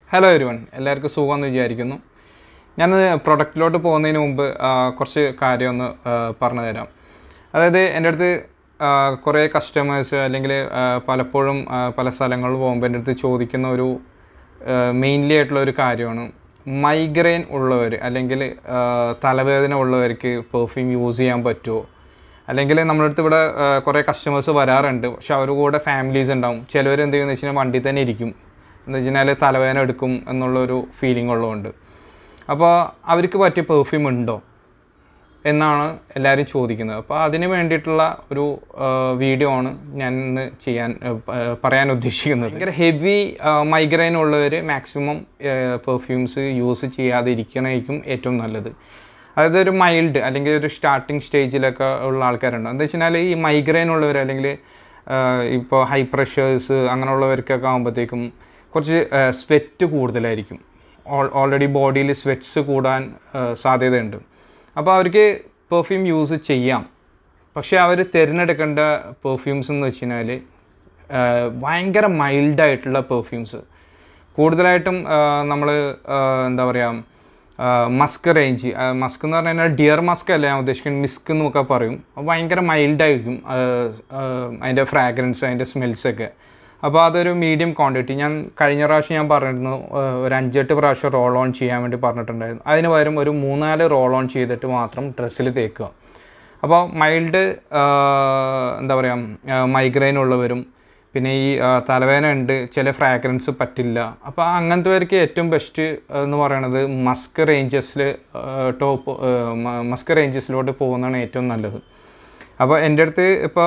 hello everyone എല്ലാവർക്കും സുഖമെന്ന് വിചാരിക്കുന്നു ഞാൻ പ്രൊഡക്റ്റിലോട്ട് പോകുന്നതിന് മുമ്പ് ആ, കുറച്ച് കാര്യം ഒന്ന് ആ, പറഞ്ഞു തരാം അതായത് എൻ്റെ അടുത്ത് ആ, കുറേ കസ്റ്റമേഴ്സ് അല്ലെങ്കിൽ ആ, പലപ്പോഴും ആ, പല സ്ഥലങ്ങളിൽ പോകുമ്പോൾ എൻ്റെ അടുത്ത് ചോദിക്കുന്ന ഒരു മെയിൻലി ആയിട്ടുള്ള ഒരു കാര്യമാണ് മൈഗ്രെയിൻ ഉള്ളവർ അല്ലെങ്കിൽ ആ, തലവേദന ഉള്ളവർക്ക് പെർഫ്യൂം യൂസ് ചെയ്യാൻ പറ്റുമോ അല്ലെങ്കിൽ നമ്മുടെ അടുത്ത് ഇവിടെ ആ, കുറേ കസ്റ്റമേഴ്സ് വരാറുണ്ട് പക്ഷെ അവരുടെ കൂടെ ഫാമിലീസ് ഉണ്ടാവും ചിലവർ എന്ത് ചെയ്യുന്നത് വെച്ച് കഴിഞ്ഞാൽ വണ്ടി തന്നെ ഇരിക്കും എന്ന് വെച്ച് കഴിഞ്ഞാൽ തലവേദന എടുക്കും എന്നുള്ളൊരു ഫീലിംഗ് ഉള്ളതുകൊണ്ട് അപ്പോൾ അവർക്ക് പറ്റിയ പെർഫ്യൂം ഉണ്ടോ എന്നാണ് എല്ലാവരും ചോദിക്കുന്നത് അപ്പോൾ അതിന് വേണ്ടിയിട്ടുള്ള ഒരു വീഡിയോ ആണ് ഞാൻ ഇന്ന് ചെയ്യാൻ ആ, പ- ആ, പറയാൻ ഉദ്ദേശിക്കുന്നത് ഭയങ്കര ഹെവി മൈഗ്രെയിൻ ഉള്ളവർ മാക്സിമം പെർഫ്യൂംസ് യൂസ് ചെയ്യാതിരിക്കണമായിരിക്കും ഏറ്റവും നല്ലത് അതായത് ഒരു മൈൽഡ് അല്ലെങ്കിൽ ഒരു സ്റ്റാർട്ടിങ് സ്റ്റേജിലൊക്കെ ഉള്ള ആൾക്കാരുണ്ട് എന്താ വെച്ച് കഴിഞ്ഞാൽ ഈ മൈഗ്രെയിൻ ഉള്ളവർ അല്ലെങ്കിൽ ഇപ്പോൾ ഹൈ പ്രഷേഴ്സ് അങ്ങനെയുള്ളവർക്കൊക്കെ ആകുമ്പോഴത്തേക്കും കുറച്ച് സ്വെറ്റ് കൂടുതലായിരിക്കും ഓൾറെഡി ബോഡിയിൽ സ്വെറ്റ്സ് കൂടാൻ ആ, സാധ്യതയുണ്ട് അപ്പോൾ അവർക്ക് പെർഫ്യൂം യൂസ് ചെയ്യാം പക്ഷേ അവർ തിരഞ്ഞെടുക്കേണ്ട പെർഫ്യൂംസ് എന്ന് വെച്ച് കഴിഞ്ഞാൽ ഭയങ്കര മൈൽഡായിട്ടുള്ള പെർഫ്യൂംസ് കൂടുതലായിട്ടും നമ്മൾ എന്താ പറയുക മസ്ക് റേഞ്ച് മസ്ക് എന്ന് പറഞ്ഞു കഴിഞ്ഞാൽ ഡിയർ മസ്ക് അല്ല ഞാൻ ഉദ്ദേശിക്കുന്നത് മിസ്ക് എന്നൊക്കെ പറയും അത് ഭയങ്കര മൈൽഡായിരിക്കും അതിൻ്റെ ഫ്രാഗ്രൻസ് അതിൻ്റെ സ്മെൽസൊക്കെ അപ്പോൾ അതൊരു മീഡിയം ക്വാണ്ടിറ്റി ഞാൻ കഴിഞ്ഞ പ്രാവശ്യം ഞാൻ പറഞ്ഞിരുന്നു ആ, ഒരു അഞ്ചെട്ട് പ്രാവശ്യം റോൾ ഓൺ ചെയ്യാൻ വേണ്ടി പറഞ്ഞിട്ടുണ്ടായിരുന്നു അതിന് പകരം ഒരു മൂന്നാല് റോൾ ഓൺ ചെയ്തിട്ട് മാത്രം ഡ്രസ്സിൽ തേക്കുക അപ്പോൾ മൈൽഡ് എന്താ പറയുക മൈഗ്രെയിൻ ഉള്ളവരും പിന്നെ ഈ ആ, തലവേദന ഉണ്ട് ചില ഫ്രാഗ്രൻസ് പറ്റില്ല അപ്പോൾ അങ്ങനത്തെ പേർക്ക് ഏറ്റവും ബെസ്റ്റ് എന്ന് പറയുന്നത് മസ്ക് റേഞ്ചസിൽ ടോപ്പ് മസ്ക് റേഞ്ചസിലോട്ട് പോകുന്നതാണ് ഏറ്റവും നല്ലത് അപ്പോൾ എൻ്റെ അടുത്ത് ഇപ്പോൾ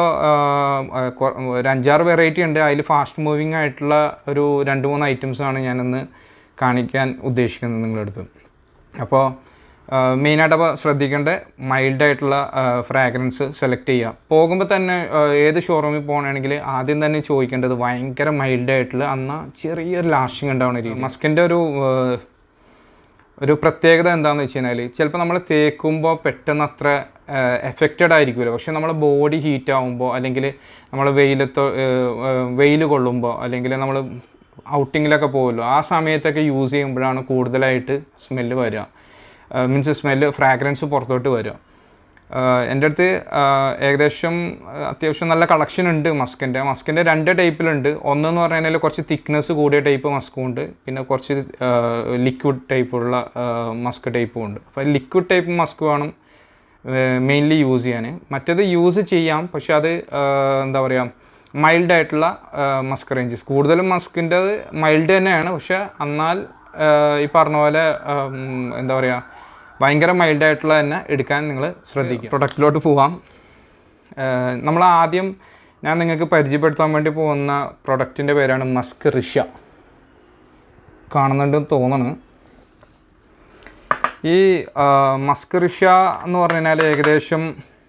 ഒരു അഞ്ചാറ് വെറൈറ്റി ഉണ്ട് അതിൽ ഫാസ്റ്റ് മൂവിങ് ആയിട്ടുള്ള ഒരു രണ്ട് മൂന്ന് ഐറ്റംസാണ് ഞാനിന്ന് കാണിക്കാൻ ഉദ്ദേശിക്കുന്നത് നിങ്ങളുടെ അടുത്ത് അപ്പോൾ മെയിനായിട്ട് അപ്പോൾ ശ്രദ്ധിക്കേണ്ട മൈൽഡായിട്ടുള്ള ഫ്രാഗ്രൻസ് സെലക്ട് ചെയ്യുക പോകുമ്പോൾ തന്നെ ആ, ഏത് ഷോറൂമിൽ പോകണമെങ്കിൽ ആദ്യം തന്നെ ചോദിക്കേണ്ടത് ഭയങ്കര മൈൽഡായിട്ടുള്ള എന്നാൽ ചെറിയൊരു ലാസ്റ്റിംഗ് ഉണ്ടാവുന്ന രീതി മസ്കിൻ്റെ ഒരു ആ, ഒരു പ്രത്യേകത എന്താണെന്ന് വെച്ച് കഴിഞ്ഞാൽ ചിലപ്പോൾ നമ്മൾ തേക്കുമ്പോൾ പെട്ടെന്ന് അത്ര എഫക്റ്റഡ് ആയിരിക്കുമല്ലോ പക്ഷെ നമ്മുടെ ബോഡി ഹീറ്റ് ആകുമ്പോൾ അല്ലെങ്കിൽ നമ്മൾ വെയിലത്തോ വെയിൽ കൊള്ളുമ്പോൾ അല്ലെങ്കിൽ നമ്മൾ ഔട്ടിങ്ങിലൊക്കെ പോകുമല്ലോ ആ സമയത്തൊക്കെ യൂസ് ചെയ്യുമ്പോഴാണ് കൂടുതലായിട്ട് സ്മെല്ല് വരിക മീൻസ് സ്മെല്ല് ഫ്രാഗ്രൻസ് പുറത്തോട്ട് വരിക ആഹ് എൻ്റെ അടുത്ത് ആഹ് ഏകദേശം ആഹ് അത്യാവശ്യം നല്ല കളക്ഷൻ ഉണ്ട് മസ്കിൻ്റെ മസ്കിൻ്റെ രണ്ട് ടൈപ്പിലുണ്ട് ഒന്നെന്ന് പറഞ്ഞു കഴിഞ്ഞാൽ കുറച്ച് തിക്നെസ് കൂടിയ ടൈപ്പ് മസ്കും ഉണ്ട് പിന്നെ കുറച്ച് ലിക്വിഡ് ടൈപ്പുള്ള മസ്ക് ടൈപ്പും ഉണ്ട് അപ്പോൾ ലിക്വിഡ് ടൈപ്പ് മസ്ക് വേണം മെയിൻലി യൂസ് ചെയ്യാൻ മറ്റേത് യൂസ് ചെയ്യാം പക്ഷെ അത് ആഹ് എന്താ പറയുക മൈൽഡ് ആയിട്ടുള്ള മസ്ക് റേഞ്ചസ് കൂടുതലും മസ്കിൻ്റെ മൈൽഡ് തന്നെയാണ് പക്ഷെ എന്നാൽ ആഹ് ഈ പറഞ്ഞ പോലെ ആം, എന്താ പറയുക ഭയങ്കര മൈൽഡ് ആയിട്ടുള്ള തന്നെ എടുക്കാൻ നിങ്ങൾ ശ്രദ്ധിക്കുക പ്രൊഡക്റ്റിലോട്ട് പോവാം നമ്മൾ ആദ്യം ഞാൻ നിങ്ങൾക്ക് പരിചയപ്പെടുത്താൻ വേണ്ടി പോകുന്ന പ്രൊഡക്റ്റിൻ്റെ പേരാണ് മസ്ക് റിഷ കാണുന്നുണ്ടെന്ന് തോന്നുന്നു ഈ ആ, മസ്ക് റിഷ എന്ന് പറഞ്ഞു കഴിഞ്ഞാൽ ഏകദേശം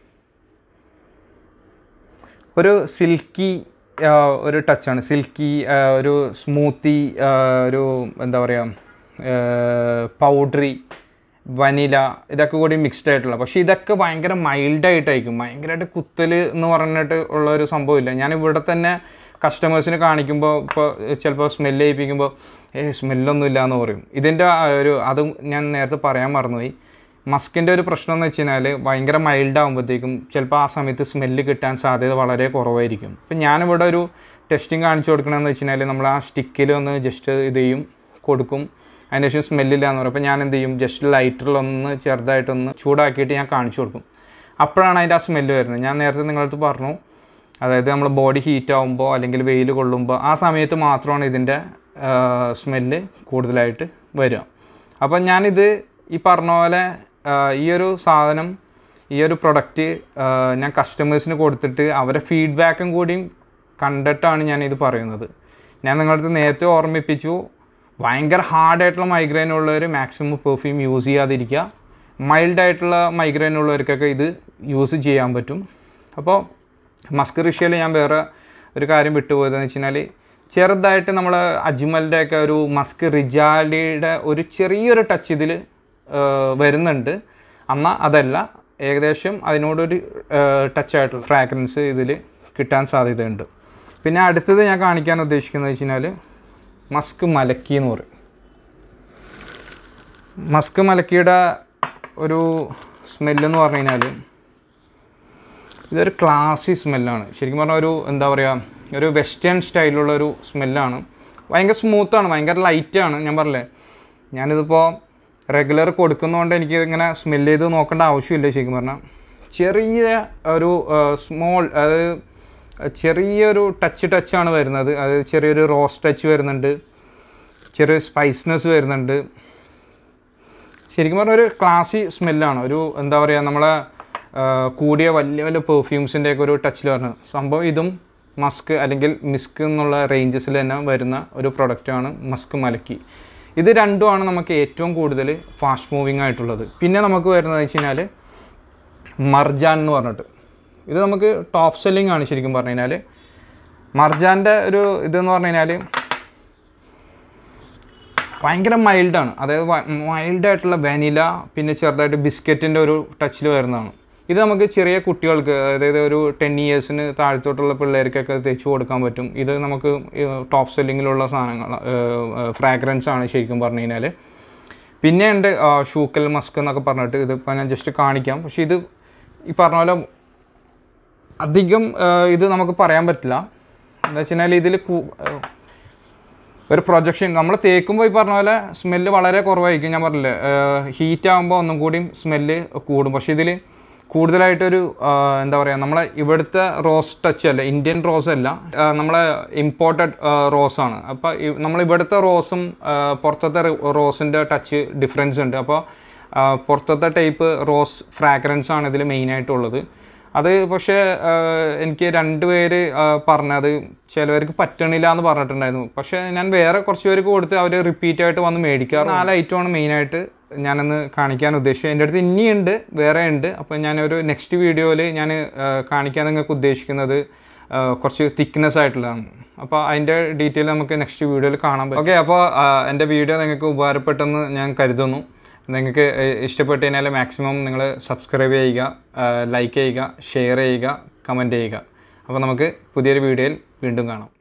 ഒരു സിൽക്കി ഒരു ടച്ചാണ് സിൽക്കി ഒരു സ്മൂത്തി ഒരു എന്താ പറയുക പൗഡറി വനില ഇതൊക്കെ കൂടി മിക്സ്ഡ് ആയിട്ടുള്ള പക്ഷേ ഇതൊക്കെ ഭയങ്കര മൈൽഡായിട്ടായിരിക്കും ഭയങ്കരമായിട്ട് കുത്തൽ എന്ന് പറഞ്ഞിട്ട് ഉള്ള ഒരു സംഭവമില്ല ഞാൻ ഇവിടെ തന്നെ കസ്റ്റമേഴ്സിന് കാണിക്കുമ്പോൾ ഇപ്പോൾ ചിലപ്പോൾ സ്മെല്ല് ചെയ്യിപ്പിക്കുമ്പോൾ ഏ സ്മെല്ലൊന്നും ഇല്ല എന്ന് പറയും ഇതിൻ്റെ ആ ഒരു അതും ഞാൻ നേരത്തെ പറയാൻ മറന്നുപോയി മസ്കിൻ്റെ ഒരു പ്രശ്നം എന്ന് വെച്ച് കഴിഞ്ഞാൽ ഭയങ്കര മൈൽഡ് ആകുമ്പോഴത്തേക്കും ചിലപ്പോൾ ആ സമയത്ത് സ്മെല്ല് കിട്ടാൻ സാധ്യത വളരെ കുറവായിരിക്കും അപ്പം ഞാനിവിടെ ഒരു ടെസ്റ്റിംഗ് കാണിച്ചു കൊടുക്കണമെന്ന് വെച്ച് കഴിഞ്ഞാൽ നമ്മൾ ആ സ്റ്റിക്കിൽ ഒന്ന് ജസ്റ്റ് ഇത് ചെയ്യും കൊടുക്കും അതിന് ശേഷം സ്മെല്ലില്ല എന്ന് പറയും അപ്പോൾ ഞാൻ എന്ത് ചെയ്യും ജസ്റ്റ് ലൈറ്ററിലൊന്ന് ചെറുതായിട്ടൊന്ന് ചൂടാക്കിയിട്ട് ഞാൻ കാണിച്ചു കൊടുക്കും അപ്പോഴാണ് അതിൻ്റെ ആ സ്മെല്ല് വരുന്നത് ഞാൻ നേരത്തെ നിങ്ങളടുത്ത് പറഞ്ഞു അതായത് നമ്മൾ ബോഡി ഹീറ്റ് ആകുമ്പോൾ അല്ലെങ്കിൽ വെയിൽ കൊള്ളുമ്പോൾ ആ സമയത്ത് മാത്രമാണ് ഇതിൻ്റെ സ്മെല്ല് കൂടുതലായിട്ട് വരിക അപ്പം ഞാനിത് ഈ പറഞ്ഞ പോലെ ആ, ഈ ഒരു സാധനം ഈ ഒരു പ്രൊഡക്റ്റ് ഞാൻ കസ്റ്റമേഴ്സിന് കൊടുത്തിട്ട് അവരെ ഫീഡ്ബാക്കും കൂടിയും കണ്ടിട്ടാണ് ഞാൻ ഇത് പറയുന്നത് ഞാൻ നിങ്ങളുടെ അടുത്ത് നേരത്തെ ഓർമ്മിപ്പിച്ചു ഭയങ്കര ഹാർഡായിട്ടുള്ള മൈഗ്രെയിൻ ഉള്ളവർ മാക്സിമം പെർഫ്യൂം യൂസ് ചെയ്യാതിരിക്കുക മൈൽഡായിട്ടുള്ള മൈഗ്രെയിൻ ഉള്ളവർക്കൊക്കെ ഇത് യൂസ് ചെയ്യാൻ പറ്റും അപ്പോൾ മസ്ക് റിഷ്യയിൽ ഞാൻ വേറെ ഒരു കാര്യം വിട്ടുപോയതെന്ന് വെച്ച് കഴിഞ്ഞാൽ ചെറുതായിട്ട് നമ്മൾ അജ്മലിൻ്റെ ഒക്കെ ഒരു മസ്ക് റിജാലിയുടെ ഒരു ചെറിയൊരു ടച്ച് ഇതിൽ വരുന്നുണ്ട് എന്നാൽ അതല്ല ഏകദേശം അതിനോടൊരു ടച്ചായിട്ടുള്ള ഫ്രാഗ്രൻസ് ഇതിൽ കിട്ടാൻ സാധ്യതയുണ്ട് പിന്നെ അടുത്തത് ഞാൻ കാണിക്കാൻ ഉദ്ദേശിക്കുന്നത് വെച്ച് കഴിഞ്ഞാൽ മസ്ക് മലക്കി എന്ന് പറയും മസ്ക് മലക്കിയുടെ ഒരു സ്മെല്ലെന്ന് പറഞ്ഞു കഴിഞ്ഞാൽ ഇതൊരു ക്ലാസി സ്മെല്ലാണ് ശരിക്കും പറഞ്ഞാൽ ഒരു എന്താ പറയുക ഒരു വെസ്റ്റേൺ സ്റ്റൈലുള്ള ഒരു സ്മെല്ലാണ് ഭയങ്കര സ്മൂത്താണ് ഭയങ്കര ലൈറ്റാണ് ഞാൻ പറഞ്ഞില്ലേ ഞാനിതിപ്പോൾ റെഗുലർ കൊടുക്കുന്നതുകൊണ്ട് എനിക്ക് ഇങ്ങനെ സ്മെല്ല് ചെയ്ത് നോക്കേണ്ട ആവശ്യമില്ല ശരിക്കും പറഞ്ഞാൽ ചെറിയ ഒരു സ്മോൾ അത് ചെറിയൊരു ടച്ച് ടച്ചാണ് വരുന്നത് അത് ചെറിയൊരു റോസ് ടച്ച് വരുന്നുണ്ട് ചെറിയൊരു സ്പൈസ്നെസ് വരുന്നുണ്ട് ശരിക്കും പറഞ്ഞാൽ ഒരു ക്ലാസി സ്മെല്ലാണ് ഒരു എന്താ പറയുക നമ്മളെ ആ, കൂടിയ വലിയ വലിയ പെർഫ്യൂംസിൻ്റെ ഒക്കെ ഒരു ടച്ചിൽ വരുന്നത് സംഭവം ഇതും മസ്ക് അല്ലെങ്കിൽ മിസ്ക് എന്നുള്ള റേഞ്ചസിൽ തന്നെ വരുന്ന ഒരു പ്രൊഡക്റ്റാണ് മസ്ക് മലക്കി ഇത് രണ്ടുമാണ് നമുക്ക് ഏറ്റവും കൂടുതൽ ഫാസ്റ്റ് മൂവിങ് ആയിട്ടുള്ളത് പിന്നെ നമുക്ക് വരുന്നത് വെച്ച് കഴിഞ്ഞാൽ മർജാൻ എന്ന് പറഞ്ഞിട്ട് ഇത് നമുക്ക് ടോപ്പ് സെല്ലിംഗ് ആണ് ശരിക്കും പറഞ്ഞു കഴിഞ്ഞാൽ മർജാൻ്റെ ഒരു ഇതെന്ന് പറഞ്ഞു കഴിഞ്ഞാൽ ഭയങ്കര മൈൽഡാണ് അതായത് മൈൽഡായിട്ടുള്ള വാനില പിന്നെ ചെറുതായിട്ട് ബിസ്ക്കറ്റിൻ്റെ ഒരു ടച്ചിൽ വരുന്നതാണ് ഇത് നമുക്ക് ചെറിയ കുട്ടികൾക്ക് അതായത് ഒരു ടെൻ ഇയേഴ്സിന് താഴ്ത്തോട്ടുള്ള പിള്ളേർക്കൊക്കെ തേച്ച് കൊടുക്കാൻ പറ്റും ഇത് നമുക്ക് ടോപ്പ് സെല്ലിങ്ങിലുള്ള സാധനങ്ങൾ ഫ്രാഗ്രൻസ് ആണ് ശരിക്കും പറഞ്ഞു കഴിഞ്ഞാൽ പിന്നെ ഉണ്ട് ആ, ഷൂക്കൽ മസ്ക് എന്നൊക്കെ പറഞ്ഞിട്ട് ഇതിപ്പോൾ ഞാൻ ജസ്റ്റ് കാണിക്കാം പക്ഷേ ഇത് ഈ പറഞ്ഞ പോലെ അധികം ആ, ഇത് നമുക്ക് പറയാൻ പറ്റില്ല എന്താ വെച്ച് കഴിഞ്ഞാൽ ഇതിൽ ഒരു പ്രൊജക്ഷൻ നമ്മൾ തേക്കുമ്പോൾ ഈ പറഞ്ഞ പോലെ സ്മെല്ല് വളരെ കുറവായിരിക്കും ഞാൻ പറഞ്ഞില്ലേ ഹീറ്റ് ആകുമ്പോൾ ഒന്നും കൂടിയും സ്മെല്ല് കൂടും പക്ഷേ ഇതിൽ കൂടുതലായിട്ടൊരു ആ, എന്താ പറയുക നമ്മളെ ഇവിടുത്തെ റോസ് ടച്ച് അല്ല ഇന്ത്യൻ റോസ് അല്ല ആ, നമ്മളെ ഇമ്പോർട്ടഡ് റോസ് ആണ് അപ്പോൾ നമ്മൾ ഇവിടുത്തെ റോസും ആ, പുറത്തത്തെ റോസിൻ്റെ ടച്ച് ഡിഫറൻസ് ഉണ്ട് അപ്പോൾ ആ, പുറത്തത്തെ ടൈപ്പ് റോസ് ഫ്രാഗ്രൻസ് ആണ് ഇതിൽ മെയിനായിട്ടുള്ളത് അത് പക്ഷേ ആ, എനിക്ക് രണ്ട് പേര് ആ, പറഞ്ഞത് ചിലവർക്ക് പറ്റണില്ല എന്ന് പറഞ്ഞിട്ടുണ്ടായിരുന്നു പക്ഷേ ഞാൻ വേറെ കുറച്ച് പേർക്ക് കൊടുത്ത് അവർ റിപ്പീറ്റ് ആയിട്ട് വന്ന് മേടിക്കാറ് നാല് ഐറ്റമാണ് മെയിനായിട്ട് ഞാനൊന്ന് കാണിക്കാൻ ഉദ്ദേശിച്ചത് എൻ്റെ അടുത്ത് ഇനിയുണ്ട് വേറെ ഉണ്ട് അപ്പോൾ ഞാനൊരു നെക്സ്റ്റ് വീഡിയോയിൽ ഞാൻ ആ, കാണിക്കാൻ നിങ്ങൾക്ക് ഉദ്ദേശിക്കുന്നത് ആ, കുറച്ച് തിക്നെസ് ആയിട്ടുള്ളതാണ് അപ്പോൾ അതിൻ്റെ ഡീറ്റെയിൽ നമുക്ക് നെക്സ്റ്റ് വീഡിയോയിൽ കാണാൻ പറ്റും ഓക്കെ അപ്പോൾ എൻ്റെ വീഡിയോ നിങ്ങൾക്ക് ഉപകാരപ്പെട്ടെന്ന് ഞാൻ കരുതുന്നു നിങ്ങൾക്ക് ഇഷ്ടപ്പെട്ട് കഴിഞ്ഞാൽ മാക്സിമം നിങ്ങൾ സബ്സ്ക്രൈബ് ചെയ്യുക ലൈക്ക് ചെയ്യുക ഷെയർ ചെയ്യുക കമൻറ്റ് ചെയ്യുക അപ്പോൾ നമുക്ക് പുതിയൊരു വീഡിയോയിൽ വീണ്ടും കാണാം